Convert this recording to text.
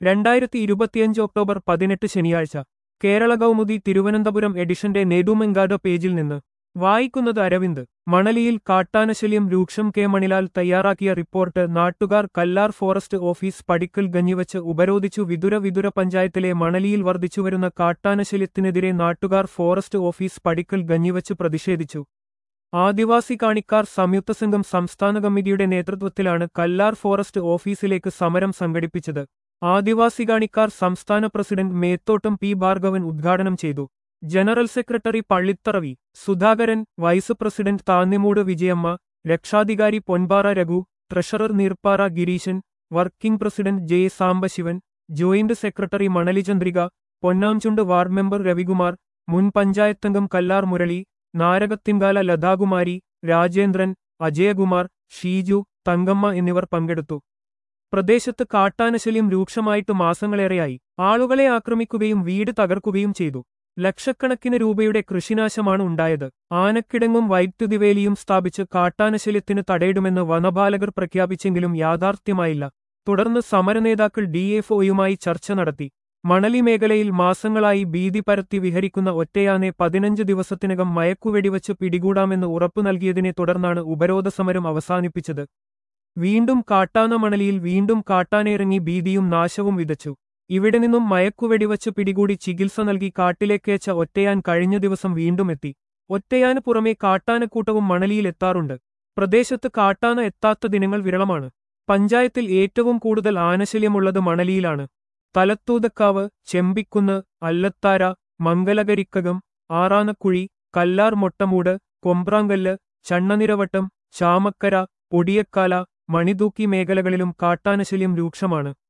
രണ്ടായിരത്തി ഇരുപത്തിയഞ്ച് ഒക്ടോബർ പതിനെട്ട് ശനിയാഴ്ച കേരള കൗമുദി തിരുവനന്തപുരം എഡിഷന്റെ നെടുമെങ്കാട് പേജിൽ നിന്ന് വായിക്കുന്നത് അരവിന്ദ് മണലിയിൽ കാട്ടാനശല്യം രൂക്ഷം കെ മണിലാൽ തയ്യാറാക്കിയ റിപ്പോർട്ട് നാട്ടുകാർ കല്ലാർ ഫോറസ്റ്റ് ഓഫീസ് പടിക്കൽ ഗഞ്ഞിവച്ച് ഉപരോധിച്ചു വിതുര വിതുര പഞ്ചായത്തിലെ മണലിയിൽ വർദ്ധിച്ചുവരുന്ന കാട്ടാനശല്യത്തിനെതിരെ നാട്ടുകാർ ഫോറസ്റ്റ് ഓഫീസ് പടിക്കൽ ഗഞ്ഞിവച്ച് പ്രതിഷേധിച്ചു ആദിവാസി കാണിക്കാർ സംയുക്ത സംഘം സംസ്ഥാന കമ്മിറ്റിയുടെ നേതൃത്വത്തിലാണ് കല്ലാർ ഫോറസ്റ്റ് ഓഫീസിലേക്ക് സമരം സംഘടിപ്പിച്ചത് ആദിവാസി കാണിക്കാർ സംസ്ഥാന പ്രസിഡന്റ് മേത്തോട്ടം പി ഭാർഗവൻ ഉദ്ഘാടനം ചെയ്തു general secretary Pallitharavi Sudhakaran vice president Thannimoodu Vijayamma രക്ഷാധികാരി Ponpara Raghu treasurer Neerppara Gireesan working president J Sambasivan joint secretary Manalichandrika Ponnamchundu ward member Ravikumar മുൻ പഞ്ചായത്തംഗം കല്ലാർ മുരളി നാരകത്തിൻകാല ലതാകുമാരി രാജേന്ദ്രൻ അജയകുമാർ ഷീജു തങ്കമ്മ എന്നിവർ പങ്കെടുത്തു പ്രദേശത്ത് കാട്ടാനശല്യം രൂക്ഷമായിട്ട് മാസങ്ങളേറെയായി ആളുകളെ ആക്രമിക്കുകയും വീട് തകർക്കുകയും ചെയ്തു ലക്ഷക്കണക്കിന് രൂപയുടെ കൃഷിനാശമാണ് ഉണ്ടായത് ആനക്കിടങ്ങും വൈദ്യുതിവേലിയും സ്ഥാപിച്ച് കാട്ടാനശല്യത്തിന് തടയിടുമെന്ന് വനപാലകർ പ്രഖ്യാപിച്ചെങ്കിലും യാഥാർത്ഥ്യമായില്ല തുടർന്ന് സമരനേതാക്കൾ ഡിഎഫ്ഒയുമായി ചർച്ച നടത്തി മണലി മേഖലയിൽ മാസങ്ങളായി ഭീതി പരത്തി വിഹരിക്കുന്ന ഒറ്റയാനെ പതിനഞ്ച് ദിവസത്തിനകം മയക്കുവെടിവച്ച് പിടികൂടാമെന്ന് ഉറപ്പു നൽകിയതിനെ തുടർന്നാണ് ഉപരോധ സമരം അവസാനിപ്പിച്ചത് വീണ്ടും കാട്ടാന മണലിയിൽ വീണ്ടും കാട്ടാനയിറങ്ങി ഭീതിയും നാശവും വിതച്ചു ഇവിടെ നിന്നും മയക്കുവെടിവച്ച് പിടികൂടി ചികിത്സ നൽകി കാട്ടിലേക്കേച്ച ഒറ്റയാൻ കഴിഞ്ഞ ദിവസം വീണ്ടും എത്തി ഒറ്റയാന് പുറമെ കാട്ടാനക്കൂട്ടവും മണലിയിൽ എത്താറുണ്ട് പ്രദേശത്ത് കാട്ടാന എത്താത്ത ദിനങ്ങൾ വിരളമാണ് പഞ്ചായത്തിൽ ഏറ്റവും കൂടുതൽ ആനശല്യമുള്ളത് മണലിയിലാണ് തലത്തൂതക്കാവ് ചെമ്പിക്കുന്ന് അല്ലത്താര മംഗലകരിക്കകം ആറാനക്കുഴി കല്ലാർ മൊട്ടമൂട് കൊമ്പ്രാങ്കല്ല് ചണ്ണനിരവട്ടം ചാമക്കര പൊടിയക്കാല മണിതൂക്കി മേഖലകളിലും കാട്ടാനശല്യം രൂക്ഷമാണ്